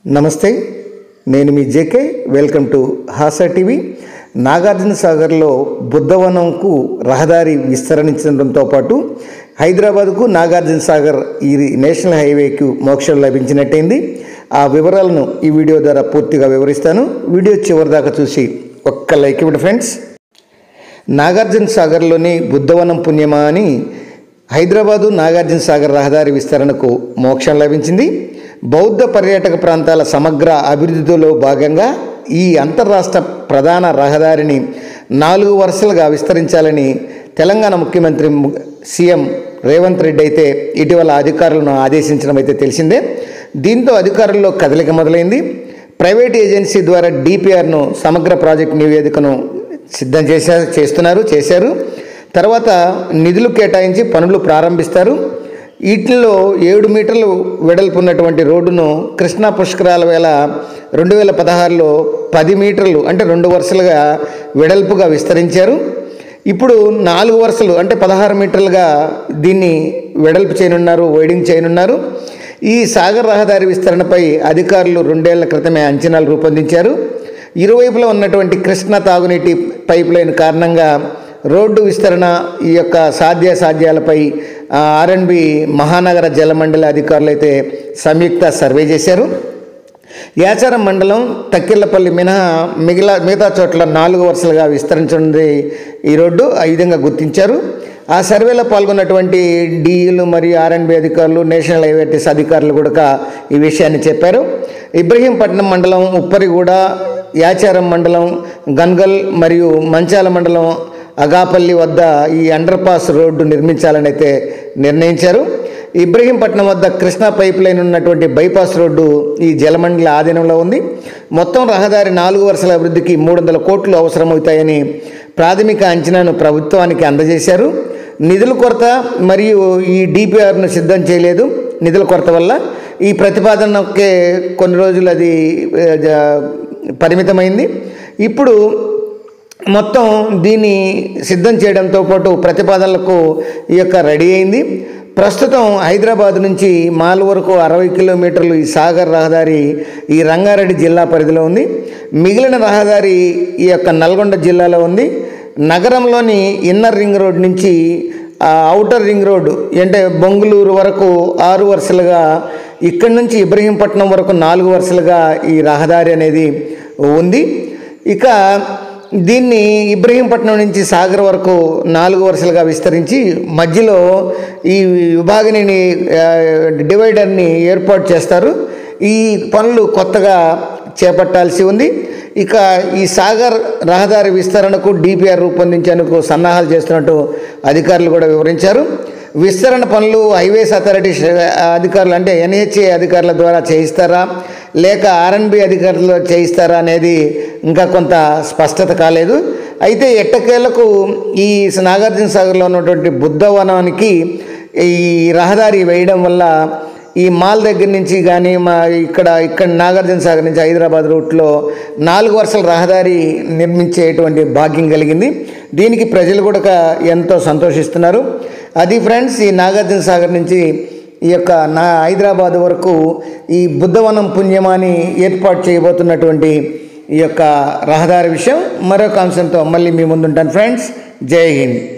నమస్తే నేను మీ JK welcome to Hasa TV Nagarjuna సాగర్లో బుద్ధవనంకు రహదారి విస్తరించడంతో పాటు హైదరాబాద్కు నాగార్జున సాగర్ ఈ నేషనల్ హైవేకు మోక్షం లభించినట్టయింది ఆ వివరాలను ఈ వీడియో ద్వారా పూర్తిగా వివరిస్తాను వీడియో చివరి దాకా చూసి ఒక్క లైక్ ఇవ్వండి ఫ్రెండ్స్ నాగార్జున సాగర్లోని బుద్ధవనం పుణ్యమా అని హైదరాబాదు నాగార్జున సాగర్ రహదారి విస్తరణకు మోక్షం లభించింది బౌద్ధ పర్యాటక ప్రాంతాల సమగ్ర అభివృద్ధిలో భాగంగా ఈ అంతర్రాష్ట్ర ప్రధాన రహదారిని నాలుగు వరుసలుగా విస్తరించాలని తెలంగాణ ముఖ్యమంత్రి ము- సీఎం రేవంత్ రెడ్డి అయితే ఇటీవల అధికారులను ఆదేశించడం అయితే తెలిసిందే దీంతో అధికారుల్లో కదలిక మొదలైంది ప్రైవేట్ ఏజెన్సీ ద్వారా డిపిఆర్ను సమగ్ర ప్రాజెక్ట్ నివేదికను సిద్ధం చేశారు చేస్తున్నారు చేశారు తర్వాత నిధులు కేటాయించి పనులు ప్రారంభిస్తారు వీటిల్లో ఏడు మీటర్లు వెడల్పు ఉన్నటువంటి రోడ్డును కృష్ణా పుష్కరాల వేళ రెండు వేల పదహారులో పది మీటర్లు అంటే రెండు వరుసలుగా వెడల్పుగా విస్తరించారు ఇప్పుడు నాలుగు వరుసలు అంటే పదహారు మీటర్లుగా దీన్ని వెడల్పు చేయనున్నారు వైడింగ్ చేయనున్నారు ఈ సాగర్ రహదారి విస్తరణపై అధికారులు రెండేళ్ల క్రితమే అంచనాలు రూపొందించారు ఇరువైపులా ఉన్నటువంటి కృష్ణ తాగునీటి పైప్ లైన్ కారణంగా రోడ్డు విస్తరణ ఈ యొక్క సాధ్యాసాధ్యాలపై ఆర్ఎన్బి మహానగర జలమండలి అధికారులు అయితే సంయుక్త సర్వే చేశారు యాచారం మండలం తక్కిళ్ళపల్లి మినహా మిగిలిన మిగతా చోట్ల నాలుగు వరుసలుగా విస్తరించనుంది ఈ రోడ్డు ఆ విధంగా గుర్తించారు ఆ సర్వేలో పాల్గొన్నటువంటి డిఈలు మరియు ఆర్ఎన్బి అధికారులు నేషనల్ హైవేటీస్ అధికారులు కూడా ఈ విషయాన్ని చెప్పారు ఇబ్రహీంపట్నం మండలం ఉప్పరిగూడ యాచారం మండలం గన్గల్ మరియు మంచాల మండలం అగాపల్లి వద్ద ఈ అండర్ పాస్ రోడ్డు నిర్మించాలని అయితే నిర్ణయించారు ఇబ్రహీంపట్నం వద్ద కృష్ణా పైప్ లైన్ ఉన్నటువంటి బైపాస్ రోడ్డు ఈ జలమండలి ఆధీనంలో ఉంది మొత్తం రహదారి నాలుగు వరుసల అభివృద్ధికి మూడు వందల కోట్లు అవసరమవుతాయని ప్రాథమిక అంచనాను ప్రభుత్వానికి అందజేశారు నిధుల కొరత మరియు ఈ డిపిఆర్ను సిద్ధం చేయలేదు నిధుల కొరత వల్ల ఈ ప్రతిపాదనకే కొన్ని రోజులు అది ఆ, జ- పరిమితమైంది ఇప్పుడు మొత్తం దీన్ని సిద్ధం చేయడంతో పాటు ప్రతిపాదనలకు ఈ యొక్క రెడీ అయింది ప్రస్తుతం హైదరాబాద్ నుంచి మాల్ వరకు అరవై కిలోమీటర్లు ఈ సాగర్ రహదారి ఈ రంగారెడ్డి జిల్లా పరిధిలో ఉంది మిగిలిన రహదారి ఈ యొక్క నల్గొండ జిల్లాలో ఉంది నగరంలోని ఇన్నర్ రింగ్ రోడ్ నుంచి ఆ ఔటర్ రింగ్ రోడ్ అంటే బొంగుళూరు వరకు ఆరు వరుసలుగా ఇక్కడి నుంచి ఇబ్రహీంపట్నం వరకు నాలుగు వరుసలుగా ఈ రహదారి అనేది ఉంది ఇక దీన్ని ఇబ్రహీంపట్నం నుంచి సాగర్ వరకు నాలుగు వరుసలుగా విస్తరించి మధ్యలో ఈ విభాగిని ఆ, డివైడర్ని ఏర్పాటు చేస్తారు ఈ పనులు కొత్తగా చేపట్టాల్సి ఉంది ఇక ఈ సాగర్ రహదారి విస్తరణకు డిపిఆర్ రూపొందించేందుకు సన్నాహాలు చేస్తున్నట్టు అధికారులు కూడా వివరించారు విస్తరణ పనులు హైవేస్ అథారిటీ ష- అధికారులు అంటే ఎన్హెచ్ఏ అధికారుల ద్వారా చేయిస్తారా లేక ఆర్ఎన్బి అధికారులు చేయిస్తారా అనేది ఇంకా కొంత స్పష్టత కాలేదు అయితే ఎట్టకేలకు ఈ నాగార్జున సాగర్లో ఉన్నటువంటి బుద్ధవనానికి ఈ రహదారి వేయడం వల్ల ఈ మాల్ దగ్గర నుంచి కానీ మా ఇక్కడ ఇక్కడ నాగార్జున సాగర్ నుంచి హైదరాబాద్ రూట్లో నాలుగు వరుసల రహదారి నిర్మించేటువంటి భాగ్యం కలిగింది దీనికి ప్రజలు కూడా ఎంతో సంతోషిస్తున్నారు అది ఫ్రెండ్స్ ఈ నాగార్జున సాగర్ నుంచి ఈ యొక్క నా హైదరాబాద్ వరకు ఈ బుద్ధవనం పుణ్యమాని ఏర్పాటు చేయబోతున్నటువంటి ఈ యొక్క రహదారి విషయం మరొక అంశంతో మళ్ళీ మీ ముందుంటాను ఫ్రెండ్స్ జై హింద్